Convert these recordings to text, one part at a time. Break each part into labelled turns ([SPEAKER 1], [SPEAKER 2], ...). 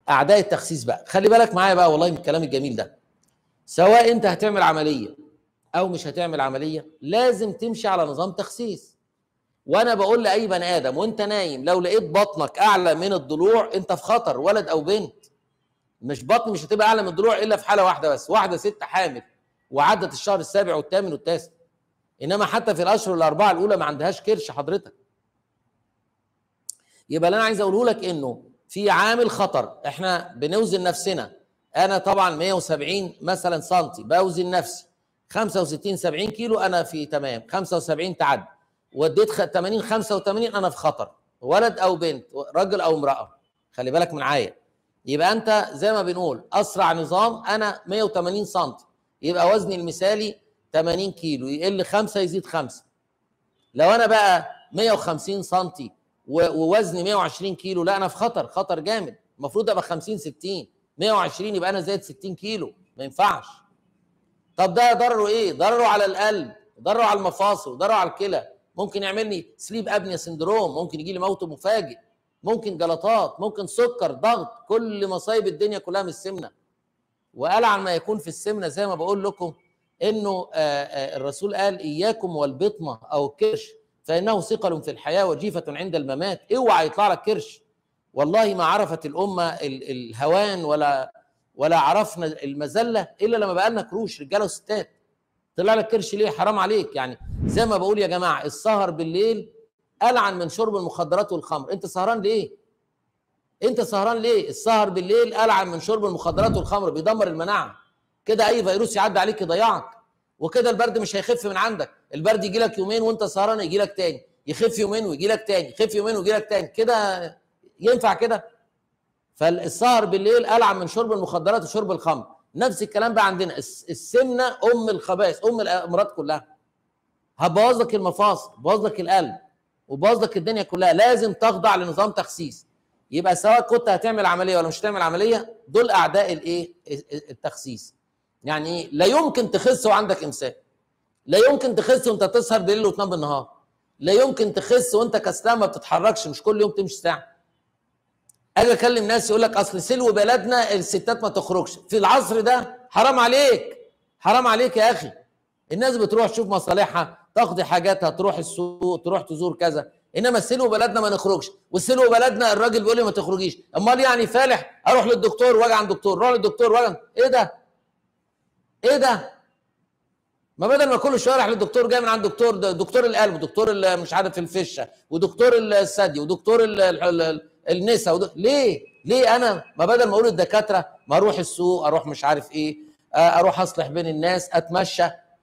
[SPEAKER 1] اعداء التخسيس بقى خلي بالك معايا بقى والله من الكلام الجميل ده سواء انت هتعمل عمليه او مش هتعمل عمليه لازم تمشي على نظام تخسيس وانا بقول لاي بني ادم وانت نايم لو لقيت بطنك اعلى من الضلوع انت في خطر ولد او بنت مش بطن مش هتبقى اعلى من الضلوع الا في حاله واحده بس واحده ست حامل وعدت الشهر السابع والثامن والتاسع انما حتى في الاشهر الاربعه الاولى ما عندهاش كرش حضرتك يبقى اللي انا عايز اقوله لك انه في عامل خطر احنا بنوزن نفسنا انا طبعا 170 مثلا سنتي بوزن نفسي 65 70 كيلو انا في تمام 75 تعدي وديت 80 85 انا في خطر ولد او بنت راجل او امراه خلي بالك معايا يبقى انت زي ما بنقول اسرع نظام انا 180 سم يبقى وزني المثالي 80 كيلو يقل 5 يزيد 5 لو انا بقى 150 سم ووزني 120 كيلو لا انا في خطر خطر جامد المفروض ابقى 50 60 120 يبقى انا زايد 60 كيلو ما ينفعش طب ده ضرره ايه ضرره على القلب ضرره على المفاصل ضرره على الكلى ممكن يعمل لي سليب ابنيا سندروم ممكن يجي لي موت مفاجئ ممكن جلطات ممكن سكر ضغط كل مصايب الدنيا كلها من السمنه والعن ما يكون في السمنه زي ما بقول لكم انه الرسول قال اياكم والبطنه او الكرش فانه ثقل في الحياه وجيفه عند الممات اوعى يطلع لك كرش والله ما عرفت الامه الهوان ولا ولا عرفنا المذله الا لما بقى لنا كروش رجاله وستات طلع لك كرش ليه حرام عليك يعني زي ما بقول يا جماعه السهر بالليل العن من شرب المخدرات والخمر انت سهران ليه انت سهران ليه السهر بالليل العن من شرب المخدرات والخمر بيدمر المناعه كده اي فيروس يعدي عليك يضيعك وكده البرد مش هيخف من عندك البرد يجي لك يومين وانت سهران يجي لك تاني يخف يومين ويجي لك تاني يخف يومين ويجي لك تاني كده ينفع كده فالسهر بالليل العن من شرب المخدرات وشرب الخمر نفس الكلام بقى عندنا السمنه ام الخبائث ام الامراض كلها هتبوظ لك المفاصل بوظ لك القلب وبوظ لك الدنيا كلها لازم تخضع لنظام تخسيس يبقى سواء كنت هتعمل عمليه ولا مش هتعمل عمليه دول اعداء الايه التخسيس يعني ايه لا يمكن تخس وعندك امساك لا يمكن تخس وانت تسهر بالليل وتنام بالنهار لا يمكن تخس وانت كسلان ما بتتحركش مش كل يوم تمشي ساعه اجي اكلم ناس يقول لك اصل سلو بلدنا الستات ما تخرجش في العصر ده حرام عليك حرام عليك يا اخي الناس بتروح تشوف مصالحها تقضي حاجاتها تروح السوق تروح تزور كذا انما السلو بلدنا ما نخرجش والسلو بلدنا الراجل بيقول لي ما تخرجيش امال يعني فالح اروح للدكتور واجي عند الدكتور روح للدكتور واجي ايه ده ايه ده ما بدل ما كل شويه راح للدكتور جاي من عند دكتور دكتور القلب ودكتور مش عارف الفشه ودكتور الثدي ودكتور النساء ودك... ليه ليه انا ما بدل ما اقول الدكاتره ما اروح السوق اروح مش عارف ايه اروح اصلح بين الناس اتمشى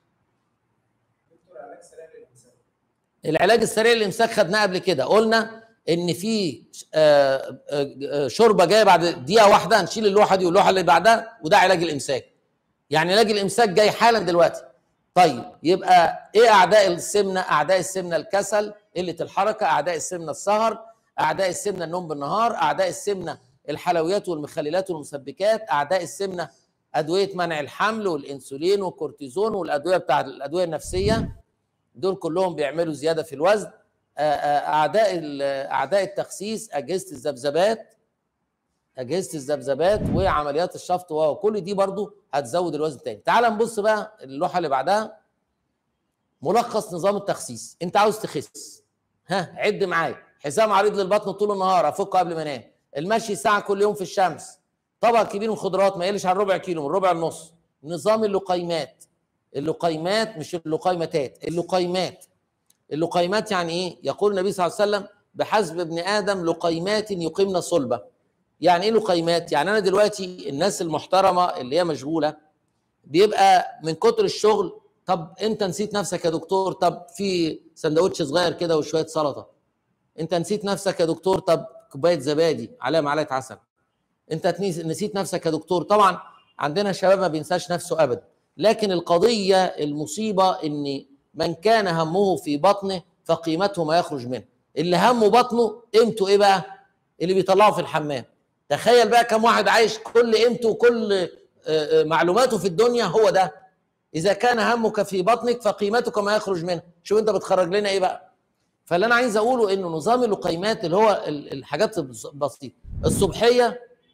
[SPEAKER 1] العلاج السريع للامساك خدناه قبل كده قلنا ان في شوربه جايه بعد دقيقه واحده نشيل اللوحه دي واللوحه اللي بعدها وده علاج الامساك يعني علاج الامساك جاي حالا دلوقتي طيب يبقى ايه اعداء السمنه اعداء السمنه الكسل قله الحركه اعداء السمنه السهر اعداء السمنه النوم بالنهار اعداء السمنه الحلويات والمخللات والمسبكات اعداء السمنه ادويه منع الحمل والانسولين والكورتيزون والادويه بتاعت الادويه النفسيه دول كلهم بيعملوا زياده في الوزن اعداء اعداء التخسيس اجهزه الذبذبات اجهزه الذبذبات وعمليات الشفط وكل دي برضو هتزود الوزن تاني تعال نبص بقى اللوحه اللي بعدها ملخص نظام التخسيس انت عاوز تخس ها عد معايا حزام عريض للبطن طول النهار افكه قبل ما انام المشي ساعه كل يوم في الشمس طبق كبير من خضروات ما يقلش عن ربع كيلو من ربع النص نظام اللقيمات اللقيمات مش اللقيمتات اللقيمات اللقيمات يعني ايه يقول النبي صلى الله عليه وسلم بحسب ابن ادم لقيمات يقيمن صلبه يعني ايه لقيمات يعني انا دلوقتي الناس المحترمه اللي هي مشغوله بيبقى من كتر الشغل طب انت نسيت نفسك يا دكتور طب في سندوتش صغير كده وشويه سلطه انت نسيت نفسك يا دكتور طب كوبايه زبادي عليها معلقه عسل انت نسيت نفسك يا دكتور طبعا عندنا شباب ما بينساش نفسه ابدا لكن القضيه المصيبه ان من كان همه في بطنه فقيمته ما يخرج منه اللي همه بطنه قيمته ايه بقى اللي بيطلعه في الحمام تخيل بقى كم واحد عايش كل قيمته وكل معلوماته في الدنيا هو ده اذا كان همك في بطنك فقيمتك ما يخرج منها شوف انت بتخرج لنا ايه بقى فاللي انا عايز اقوله انه نظام اللقيمات اللي هو الحاجات البسيطه الصبحيه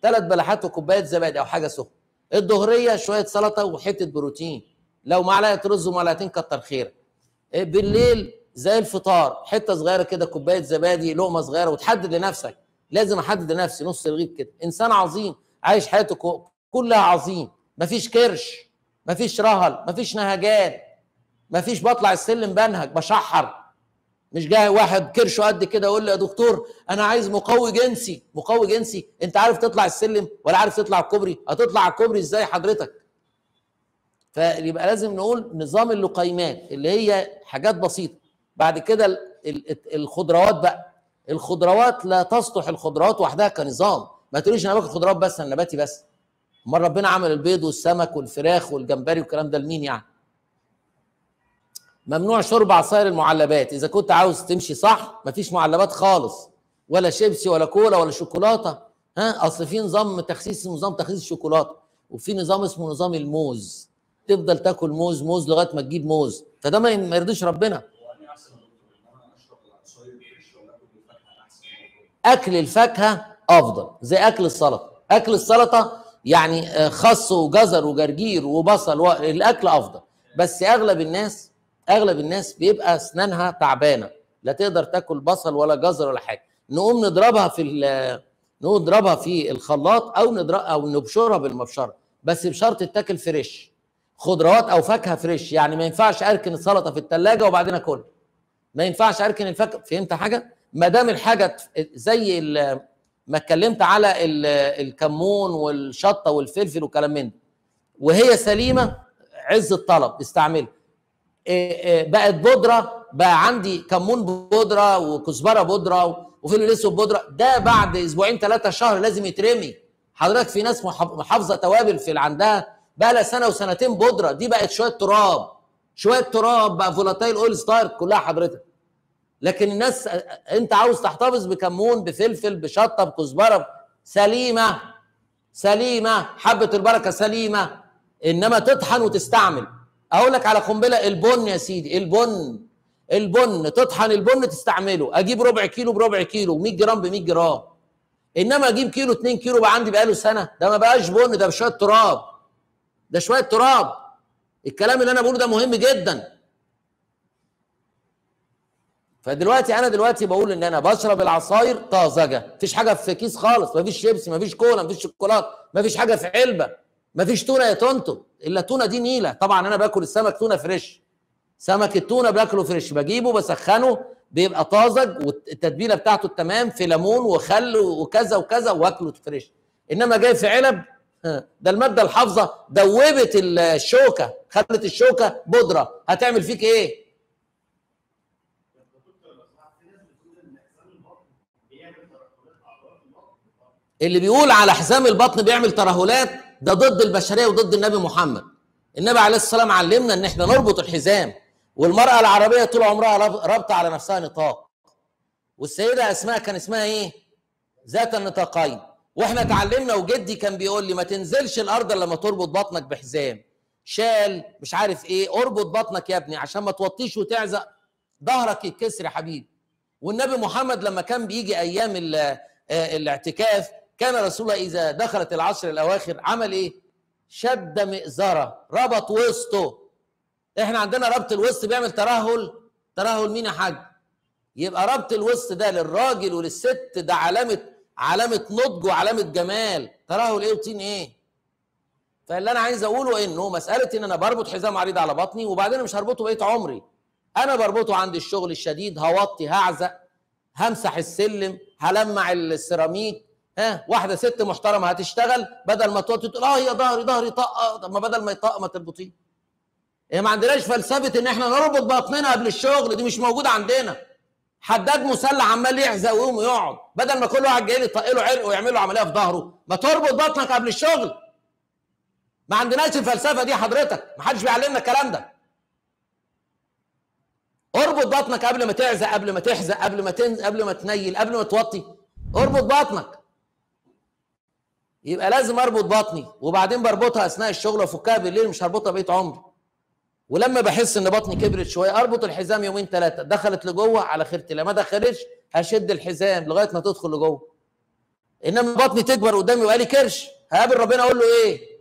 [SPEAKER 1] ثلاث بلحات وكوبايه زبادي او حاجه سخنه الظهريه شويه سلطه وحته بروتين لو معلقه رز ومعلقتين كتر خيرك إيه بالليل زي الفطار حته صغيره كده كوبايه زبادي لقمه صغيره وتحدد لنفسك لازم احدد لنفسي نص رغيف كده انسان عظيم عايش حياته كو- كلها عظيم مفيش كرش مفيش رهل مفيش نهجات مفيش بطلع السلم بنهج بشحر مش جاي واحد كرشه قد كده يقول لي يا دكتور انا عايز مقوي جنسي مقوي جنسي انت عارف تطلع السلم ولا عارف تطلع الكوبري هتطلع على الكوبري ازاي حضرتك فيبقى لازم نقول نظام اللقيمات اللي هي حاجات بسيطه بعد كده ال- ال- الخضروات بقى الخضروات لا تصلح الخضروات وحدها كنظام ما تقوليش انا باكل خضروات بس انا نباتي بس امال ربنا عمل البيض والسمك والفراخ والجمبري والكلام ده لمين يعني ممنوع شرب عصائر المعلبات اذا كنت عاوز تمشي صح مفيش معلبات خالص ولا شيبسي ولا كولا ولا شوكولاته ها اصل في نظام تخسيس نظام تخسيس الشوكولاته وفي نظام اسمه نظام الموز تفضل تاكل موز موز لغايه ما تجيب موز فده ما ما يرضيش ربنا
[SPEAKER 2] وأني أحسن يا دكتور إن أنا أشرب العصاير فريش ولا آكل الفاكهة أحسن
[SPEAKER 1] اكل الفاكهه افضل زي اكل السلطه اكل السلطه يعني آه، خس وجزر وجرجير وبصل و... الاكل افضل بس اغلب الناس اغلب الناس بيبقى اسنانها تعبانه لا تقدر تاكل بصل ولا جزر ولا حاجه نقوم نضربها في ال- نقوم نضربها في الخلاط او نضرب او نبشرها بالمبشره بس بشرط تتاكل فريش خضروات او فاكهه فريش يعني ما ينفعش اركن السلطه في الثلاجه وبعدين اكلها ما ينفعش اركن الفاكهه فهمت حاجه ما دام الحاجه ت- زي ال- ما اتكلمت على ال- الكمون والشطه والفلفل وكلام من ده وهي سليمه عز الطلب استعملها إيه إيه بقت بودره بقى عندي كمون بودره وكزبره بودره وفلفل اسود بودره ده بعد اسبوعين ثلاثه شهر لازم يترمي حضرتك في ناس محف- محافظه توابل في اللي عندها بقى لها سنه وسنتين بودره دي بقت شويه تراب شويه تراب بقى فولاتايل اول ستار كلها حضرتك لكن الناس انت عاوز تحتفظ بكمون بفلفل بشطه بكزبره سليمه سليمه حبه البركه سليمه انما تطحن وتستعمل اقول لك على قنبله البن يا سيدي البن البن تطحن البن تستعمله اجيب ربع كيلو بربع كيلو 100 جرام ب 100 جرام انما اجيب كيلو 2 كيلو بقى عندي بقاله سنه ده ما بقاش بن ده بشويه تراب ده شويه تراب الكلام اللي انا بقوله ده مهم جدا فدلوقتي انا دلوقتي بقول ان انا بشرب العصاير طازجه مفيش حاجه في كيس خالص مفيش شيبسي مفيش كولا مفيش شوكولاته مفيش حاجه في علبه مفيش تونه يا طنطو الا التونه دي نيله طبعا انا باكل السمك تونه فريش سمك التونه باكله فريش بجيبه بسخنه بيبقى طازج والتتبيله بتاعته التمام في ليمون وخل وكذا وكذا واكله فريش انما جاي في علب ها، ده الماده الحافظه دوبت الشوكه خلت الشوكه بودره هتعمل فيك ايه؟ اللي بيقول على حزام البطن بيعمل ترهلات ده ضد البشريه وضد النبي محمد النبي عليه الصلاه والسلام علمنا ان احنا نربط الحزام والمراه العربيه طول عمرها راب- رابطه على نفسها نطاق والسيده اسماء كان اسمها ايه ذات النطاقين واحنا اتعلمنا وجدي كان بيقول لي ما تنزلش الارض الا لما تربط بطنك بحزام شال مش عارف ايه اربط بطنك يا ابني عشان ما توطيش وتعزق ظهرك يتكسر يا حبيبي والنبي محمد لما كان بيجي ايام ال- آه، الاعتكاف كان رسول الله اذا دخلت العشر الاواخر عمل ايه شد مئزره ربط وسطه احنا عندنا ربط الوسط بيعمل ترهل ترهل مين يا حاج يبقى ربط الوسط ده للراجل وللست ده علامه علامه نضج وعلامه جمال ترهل ايه وطين ايه فاللي انا عايز اقوله انه مساله ان انا بربط حزام عريض على بطني وبعدين مش هربطه بقيه عمري انا بربطه عند الشغل الشديد هوطي هعزق همسح السلم هلمع السيراميك ها واحده ست محترمه هتشتغل بدل ما توطي تقول اه يا ظهري ظهري طق طب ما بدل ما يطق ما تربطيه هي ما عندناش فلسفه ان احنا نربط بطننا قبل الشغل دي مش موجوده عندنا حداد مسلح عمال يحزق ويقوم ويقعد بدل ما كل واحد جاي لي يطق له عرق ويعمل له عمليه في ظهره ما تربط بطنك قبل الشغل ما عندناش الفلسفه دي حضرتك ما حدش بيعلمنا الكلام ده اربط بطنك قبل ما تعزق قبل ما تحزق قبل ما تنز قبل ما تنيل قبل ما توطي اربط بطنك يبقى لازم اربط بطني وبعدين بربطها اثناء الشغل وافكها بالليل مش هربطها بقيه عمري ولما بحس ان بطني كبرت شويه اربط الحزام يومين ثلاثه دخلت لجوه على خيرة الله ما دخلتش هشد الحزام لغايه ما تدخل لجوه انما بطني تكبر قدامي ويبقى لي كرش هقابل ربنا اقول له ايه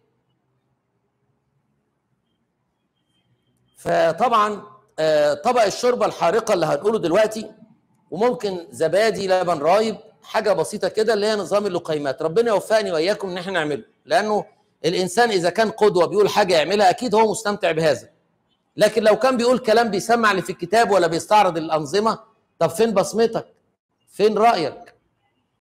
[SPEAKER 1] فطبعا آه، طبق الشوربه الحارقه اللي هنقوله دلوقتي وممكن زبادي لبن رايب حاجه بسيطه كده اللي هي نظام اللقيمات ربنا يوفقني واياكم ان احنا نعمله لانه الانسان اذا كان قدوه بيقول حاجه يعملها اكيد هو مستمتع بهذا لكن لو كان بيقول كلام بيسمع اللي في الكتاب ولا بيستعرض الانظمه طب فين بصمتك فين رايك